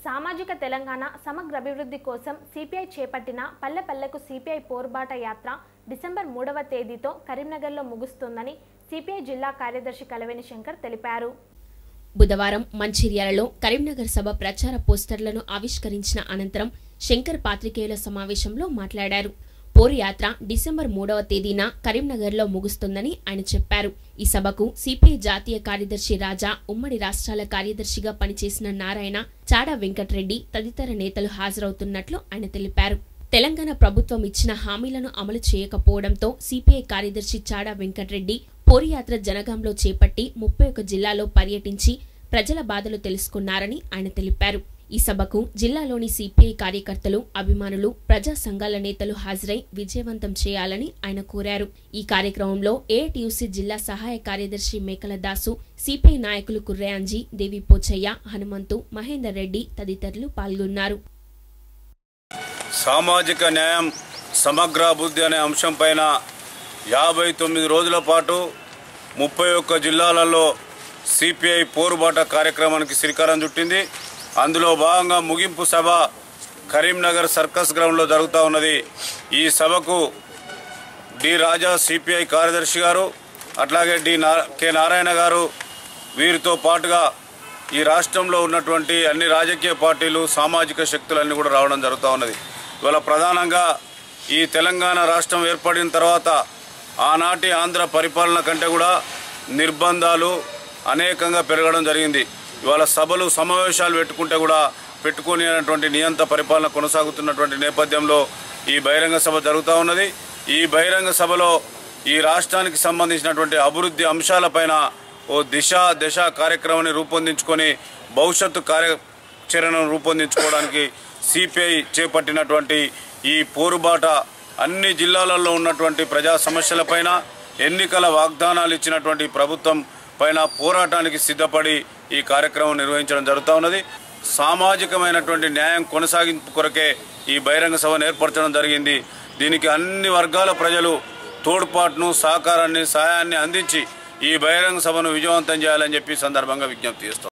సామాజిక తెలంగాణ సమగ్ర అభివృద్ధి కోసం సిపిఐ చేపట్టిన పల్లె పల్లెకు సిపిఐ పోరుబాట యాత్ర డిసెంబర్ మూడవ తేదీతో కరీంనగర్లో ముగుస్తుందని సిపిఐ జిల్లా కార్యదర్శి కలవేని శంకర్ తెలిపారు బుధవారం మంచిర్యాలలో కరీంనగర్ సభ ప్రచార పోస్టర్లను ఆవిష్కరించిన అనంతరం శంకర్ పాత్రికేయుల సమావేశంలో మాట్లాడారు పోరు యాత్ర డిసెంబర్ మూడవ తేదీన కరీంనగర్లో ముగుస్తుందని ఆయన చెప్పారు ఈ సభకు సిపిఐ జాతీయ కార్యదర్శి రాజా ఉమ్మడి రాష్ట్రాల కార్యదర్శిగా పనిచేసిన నారాయణ చాడా వెంకటరెడ్డి తదితర నేతలు హాజరవుతున్నట్లు ఆయన తెలిపారు తెలంగాణ ప్రభుత్వం ఇచ్చిన హామీలను అమలు చేయకపోవడంతో సిపిఐ కార్యదర్శి చాడా వెంకటరెడ్డి పోరుయాత్ర జనగాంలో చేపట్టి ముప్పై ఒక్క జిల్లాలో పర్యటించి ప్రజల బాధలు తెలుసుకున్నారని ఆయన తెలిపారు ఈ సభకు జిల్లాలోని సిపిఐ కార్యకర్తలు అభిమానులు ప్రజా సంఘాల నేతలు హాజరై విజయవంతం చేయాలని ఆయన కోరారు ఈ కార్యక్రమంలో ఏఐటియుసి జిల్లా సహాయ కార్యదర్శి మేకల దాసు సిపిఐ నాయకులు కుర్రయాంజీ దేవి పోచయ్య హనుమంతు మహేందర్ రెడ్డి తదితరులు పాల్గొన్నారు సామాజిక న్యాయం సమగ్రాభివృద్ధి అనే అంశం పైన యాభై తొమ్మిది రోజుల పాటు ముప్పై ఒక్క జిల్లాలలో సిపిఐ పోరుబాట కార్యక్రమానికి శ్రీకారం చుట్టింది అందులో భాగంగా ముగింపు సభ కరీంనగర్ సర్కస్ గ్రౌండ్లో జరుగుతూ ఉన్నది ఈ సభకు డి రాజా సిపిఐ కార్యదర్శి గారు అట్లాగే డి నా కె నారాయణ గారు వీరితో పాటుగా ఈ రాష్ట్రంలో ఉన్నటువంటి అన్ని రాజకీయ పార్టీలు సామాజిక శక్తులన్నీ కూడా రావడం జరుగుతూ ఉన్నది ఇవాళ ప్రధానంగా ఈ తెలంగాణ రాష్ట్రం ఏర్పడిన తర్వాత ఆనాటి ఆంధ్ర పరిపాలన కంటే కూడా నిర్బంధాలు అనేకంగా పెరగడం జరిగింది ఇవాళ సభలు సమావేశాలు పెట్టుకుంటే కూడా పెట్టుకొని అనేటువంటి నియంత పరిపాలన కొనసాగుతున్నటువంటి నేపథ్యంలో ఈ బహిరంగ సభ జరుగుతూ ఉన్నది ఈ బహిరంగ సభలో ఈ రాష్ట్రానికి సంబంధించినటువంటి అభివృద్ధి అంశాలపైన ఓ దిశ దశ కార్యక్రమాన్ని రూపొందించుకొని భవిష్యత్తు కార్యాచరణను రూపొందించుకోవడానికి సిపిఐ చేపట్టినటువంటి ఈ పోరుబాట అన్ని జిల్లాలలో ఉన్నటువంటి ప్రజా సమస్యలపైన ఎన్నికల వాగ్దానాలు ఇచ్చినటువంటి ప్రభుత్వం పైన పోరాటానికి సిద్ధపడి ఈ కార్యక్రమం నిర్వహించడం జరుగుతూ ఉన్నది సామాజికమైనటువంటి న్యాయం కొనసాగింపు కొరకే ఈ బహిరంగ సభను ఏర్పరచడం జరిగింది దీనికి అన్ని వర్గాల ప్రజలు తోడ్పాటును సహకారాన్ని సహాయాన్ని అందించి ఈ బహిరంగ సభను విజయవంతం చేయాలని చెప్పి ఈ సందర్భంగా విజ్ఞప్తి చేస్తాం